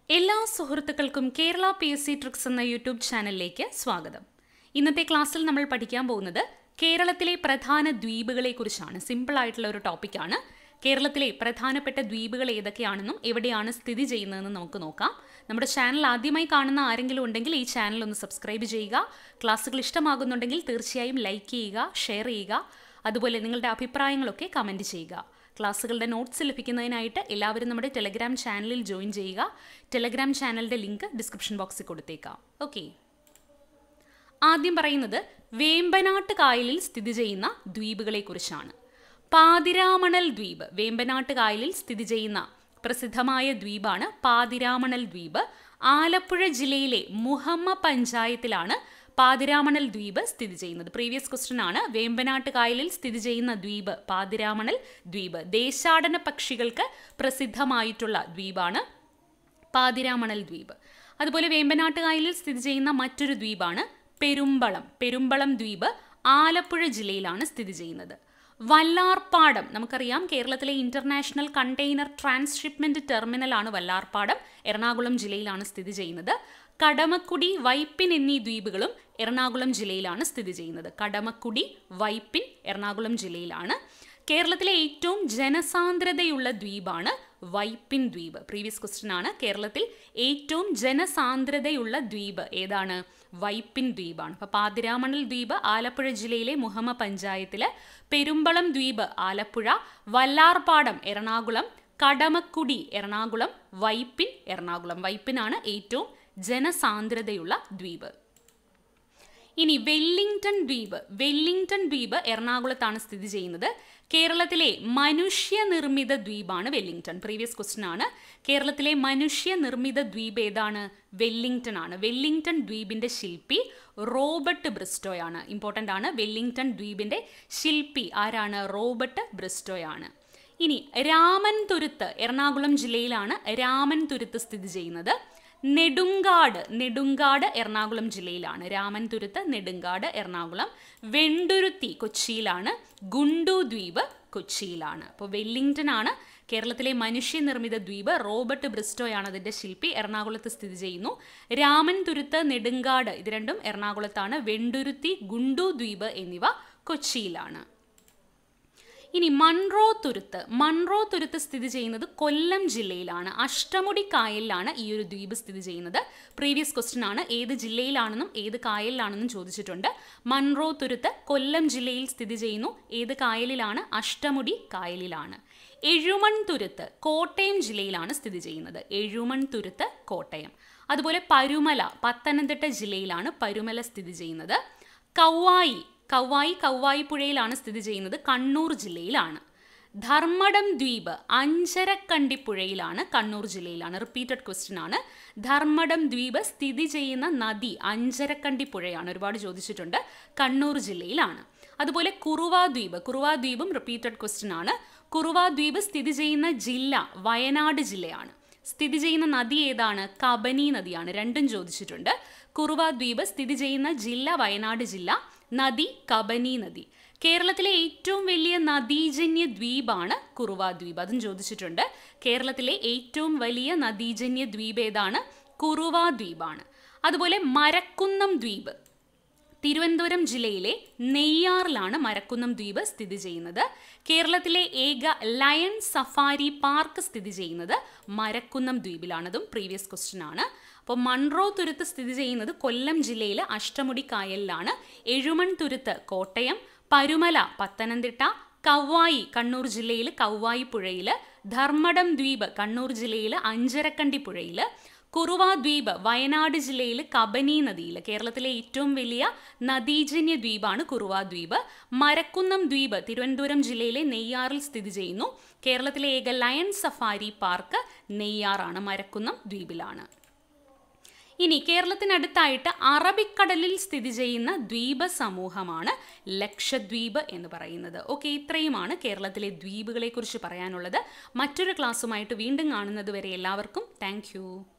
എല്ലാ സുഹൃത്തുക്കൾക്കും Kerala P S C tricks എന്ന യൂട്യൂബ് ചാനലിലേക്ക് സ്വാഗതം ഇന്നത്തെ ക്ലാസ്സിൽ നമ്മൾ പഠിക്കാൻ പോകുന്നത് കേരളത്തിലെ പ്രധാന ദ്വീപുകളെക്കുറിച്ചാണ് സിമ്പിൾ ആയിട്ടുള്ള ഒരു ടോപ്പിക്കാണ് കേരളത്തിലെ പ്രധാനപ്പെട്ട ദ്വീപുകൾ ഏതൊക്കെയാണെന്നും എവിടെയാണ് സ്ഥിതി ചെയ്യുന്നതെന്നും നമുക്ക് നോക്കാം നമ്മുടെ ചാനൽ ആദ്യമായി കാണുന്ന ആരെങ്കിലും ഉണ്ടെങ്കിൽ ഈ ചാനൽ ഒന്ന് സബ്സ്ക്രൈബ് ചെയ്യുക ക്ലാസ്സുകൾ ഇഷ്ടമാകുന്നുണ്ടെങ്കിൽ തീർച്ചയായും ലൈക്ക് ചെയ്യുക ഷെയർ ചെയ്യുക അതുപോലെ നിങ്ങളുടെ അഭിപ്രായങ്ങളൊക്കെ കമൻറ്റ് ചെയ്യുക ക്ലാസ്സുകളുടെ നോട്ട്സ് ലഭിക്കുന്നതിനായിട്ട് എല്ലാവരും നമ്മുടെ ടെലഗ്രാം ചാനലിൽ ജോയിൻ ചെയ്യുക ടെലഗ്രാം ചാനലിൻ്റെ ലിങ്ക് ഡിസ്ക്രിപ്ഷൻ ബോക്സിൽ കൊടുത്തേക്കാം ഓക്കെ ആദ്യം പറയുന്നത് വേമ്പനാട്ട് കായലിൽ സ്ഥിതി ചെയ്യുന്ന ദ്വീപുകളെക്കുറിച്ചാണ് പാതിരാമണൽ ദ്വീപ് വേമ്പനാട്ട് കായലിൽ സ്ഥിതി ചെയ്യുന്ന പ്രസിദ്ധമായ ദ്വീപാണ് പാതിരാമണൽ ദ്വീപ് ആലപ്പുഴ ജില്ലയിലെ മുഹമ്മ പഞ്ചായത്തിലാണ് പാതിരാമണൽ ദ്വീപ് സ്ഥിതി ചെയ്യുന്നത് പ്രീവിയസ് ക്വസ്റ്റ്യൻ ആണ് വേമ്പനാട്ട് കായലിൽ സ്ഥിതി ചെയ്യുന്ന ദ്വീപ് പാതിരാമണൽ ദ്വീപ് ദേശാടന പക്ഷികൾക്ക് പ്രസിദ്ധമായിട്ടുള്ള ദ്വീപാണ് പാതിരാമണൽ ദ്വീപ് അതുപോലെ വേമ്പനാട്ട് കായലിൽ സ്ഥിതി ചെയ്യുന്ന മറ്റൊരു ദ്വീപാണ് പെരുമ്പളം പെരുമ്പളം ദ്വീപ് ആലപ്പുഴ ജില്ലയിലാണ് സ്ഥിതി ചെയ്യുന്നത് വല്ലാർപ്പാടം നമുക്കറിയാം കേരളത്തിലെ ഇന്റർനാഷണൽ കണ്ടെയ്നർ ട്രാൻസ്ഷിപ്മെന്റ് ടെർമിനലാണ് വല്ലാർപ്പാടം എറണാകുളം ജില്ലയിലാണ് സ്ഥിതി ചെയ്യുന്നത് കടമക്കുടി വൈപ്പിൻ എന്നീ ദ്വീപുകളും എറണാകുളം ജില്ലയിലാണ് സ്ഥിതി ചെയ്യുന്നത് കടമക്കുടി വൈപ്പിൻ എറണാകുളം ജില്ലയിലാണ് കേരളത്തിലെ ഏറ്റവും ജനസാന്ദ്രതയുള്ള ദ്വീപാണ് വൈപ്പിൻ ദ്വീപ് പ്രീവിയസ് ക്വസ്റ്റ്യൻ ആണ് കേരളത്തിൽ ഏറ്റവും ജനസാന്ദ്രതയുള്ള ദ്വീപ് ഏതാണ് വൈപ്പിൻ ദ്വീപാണ് അപ്പോൾ പാതിരാമണൽ ദ്വീപ് ആലപ്പുഴ ജില്ലയിലെ മുഹമ്മ പഞ്ചായത്തില് പെരുമ്പളം ദ്വീപ് ആലപ്പുഴ വല്ലാർപാടം എറണാകുളം കടമക്കുടി എറണാകുളം വൈപ്പിൻ എറണാകുളം വൈപ്പിനാണ് ഏറ്റവും ജനസാന്ദ്രതയുള്ള ദ്വീപ് ഇനി വെല്ലിംഗ്ടൺ ദ്വീപ് വെല്ലിംഗ്ടൺ ദ്വീപ് എറണാകുളത്താണ് സ്ഥിതി ചെയ്യുന്നത് കേരളത്തിലെ മനുഷ്യനിർമ്മിത ദ്വീപാണ് വെല്ലിംഗ്ടൺ പ്രീവിയസ് ക്വസ്റ്റ്യൻ ആണ് കേരളത്തിലെ മനുഷ്യനിർമ്മിത ദ്വീപ് ഏതാണ് വെല്ലിംഗ്ടൺ ആണ് വെല്ലിംഗ്ടൺ ദ്വീപിന്റെ ശില്പി റോബർട്ട് ബ്രിസ്റ്റോയാണ് ഇമ്പോർട്ടൻ്റ് ആണ് വെല്ലിംഗ്ടൺ ദ്വീപിന്റെ ശില്പി ആരാണ് റോബർട്ട് ബ്രിസ്റ്റോയാണ് ഇനി രാമൻ തുരുത്ത് എറണാകുളം ജില്ലയിലാണ് രാമൻ തുരുത്ത് സ്ഥിതി ചെയ്യുന്നത് നെടുങ്കാട് നെടുങ്കാട് എറണാകുളം ജില്ലയിലാണ് രാമൻ തുരുത്ത് നെടുങ്കാട് എറണാകുളം വെണ്ടുരുത്തി കൊച്ചിയിലാണ് ഗുണ്ടു ദ്വീപ് കൊച്ചിയിലാണ് അപ്പോൾ വെല്ലിംഗ്ടൺ ആണ് കേരളത്തിലെ മനുഷ്യനിർമ്മിത ദ്വീപ് റോബർട്ട് ബ്രിസ്റ്റോയാണ് അതിൻ്റെ ശില്പി എറണാകുളത്ത് സ്ഥിതി ചെയ്യുന്നു രാമൻ തുരുത്ത് നെടുങ്കാട് ഇത് രണ്ടും എറണാകുളത്താണ് വെണ്ടുരുത്തി ഗുണ്ടു ദ്വീപ് എന്നിവ കൊച്ചിയിലാണ് ഇനി മൺറോ തുരുത്ത് മൺറോ തുരുത്ത് സ്ഥിതി ചെയ്യുന്നത് കൊല്ലം ജില്ലയിലാണ് അഷ്ടമുടി കായലിലാണ് ഈ ഒരു ദ്വീപ് സ്ഥിതി ചെയ്യുന്നത് പ്രീവിയസ് ക്വസ്റ്റ്യൻ ആണ് ഏത് ജില്ലയിലാണെന്നും ഏത് കായലിലാണെന്നും ചോദിച്ചിട്ടുണ്ട് മൺറോ തുരുത്ത് കൊല്ലം ജില്ലയിൽ സ്ഥിതി ചെയ്യുന്നു ഏത് കായലിലാണ് അഷ്ടമുടി കായലിലാണ് എഴുമൺ തുരുത്ത് കോട്ടയം ജില്ലയിലാണ് സ്ഥിതി ചെയ്യുന്നത് എഴുമൺ തുരുത്ത് കോട്ടയം അതുപോലെ പരുമല പത്തനംതിട്ട ജില്ലയിലാണ് പരുമല സ്ഥിതി ചെയ്യുന്നത് കൗവായി കൗവായി കൗവായി പുഴയിലാണ് സ്ഥിതി ചെയ്യുന്നത് കണ്ണൂർ ജില്ലയിലാണ് ധർമ്മടം ദ്വീപ് അഞ്ചരക്കണ്ടി പുഴയിലാണ് കണ്ണൂർ ജില്ലയിലാണ് റിപ്പീറ്റഡ് ക്വസ്റ്റ്യൻ ആണ് ധർമ്മടം ദ്വീപ് സ്ഥിതി ചെയ്യുന്ന നദി അഞ്ചരക്കണ്ടി പുഴയാണ് ഒരുപാട് ചോദിച്ചിട്ടുണ്ട് കണ്ണൂർ ജില്ലയിലാണ് അതുപോലെ കുറുവാ ദ്വീപ് കുറുവാ ദ്വീപും റിപ്പീറ്റഡ് ക്വസ്റ്റ്യൻ ആണ് കുറുവാ ദ്വീപ് സ്ഥിതി ചെയ്യുന്ന ജില്ല വയനാട് ജില്ലയാണ് സ്ഥിതി ചെയ്യുന്ന നദി ഏതാണ് കബനി നദിയാണ് രണ്ടും ചോദിച്ചിട്ടുണ്ട് കുറുവ ദ്വീപ് സ്ഥിതി ചെയ്യുന്ന ജില്ല വയനാട് ജില്ല നദി കബനി നദി കേരളത്തിലെ ഏറ്റവും വലിയ നദീജന്യ ദ്വീപാണ് കുറുവ ദ്വീപ് അതും ചോദിച്ചിട്ടുണ്ട് കേരളത്തിലെ ഏറ്റവും വലിയ നദീജന്യ ദ്വീപ് ഏതാണ് കുറുവ ദ്വീപാണ് അതുപോലെ മരക്കുന്നം ദ്വീപ് തിരുവനന്തപുരം ജില്ലയിലെ നെയ്യാറിലാണ് മരക്കുന്നം ദ്വീപ് സ്ഥിതി ചെയ്യുന്നത് കേരളത്തിലെ ഏക ലയൺ സഫാരി പാർക്ക് സ്ഥിതി ചെയ്യുന്നത് മരക്കുന്നം ദ്വീപിലാണതും പ്രീവിയസ് ക്വസ്റ്റ്യൻ ആണ് അപ്പോൾ മൺറോ തുരുത്ത് സ്ഥിതി ചെയ്യുന്നത് കൊല്ലം ജില്ലയിലെ അഷ്ടമുടി കായലിലാണ് എഴുമൺ തുരുത്ത് കോട്ടയം പരുമല പത്തനംതിട്ട കവ്വായി കണ്ണൂർ ജില്ലയിൽ കവ്വായി പുഴയിൽ ധർമ്മടം ദ്വീപ് കണ്ണൂർ ജില്ലയിൽ അഞ്ചരക്കണ്ടി പുഴയിൽ കുറുവ ദ്വീപ് വയനാട് ജില്ലയിൽ കബനി നദിയിൽ കേരളത്തിലെ ഏറ്റവും വലിയ നദീജന്യ ദ്വീപാണ് കുറുവ ദ്വീപ് മരക്കുന്നം ദ്വീപ് തിരുവനന്തപുരം ജില്ലയിലെ നെയ്യാറിൽ സ്ഥിതി ചെയ്യുന്നു കേരളത്തിലെ ഏക ലയൺ സഫാരി പാർക്ക് നെയ്യാറാണ് മരക്കുന്നം ദ്വീപിലാണ് ഇനി കേരളത്തിനടുത്തായിട്ട് അറബിക്കടലിൽ സ്ഥിതി ചെയ്യുന്ന ദ്വീപ സമൂഹമാണ് ലക്ഷദ്വീപ് എന്ന് പറയുന്നത് ഓക്കെ ഇത്രയുമാണ് കേരളത്തിലെ ദ്വീപുകളെക്കുറിച്ച് പറയാനുള്ളത് മറ്റൊരു ക്ലാസ്സുമായിട്ട് വീണ്ടും കാണുന്നത് വരെ എല്ലാവർക്കും താങ്ക്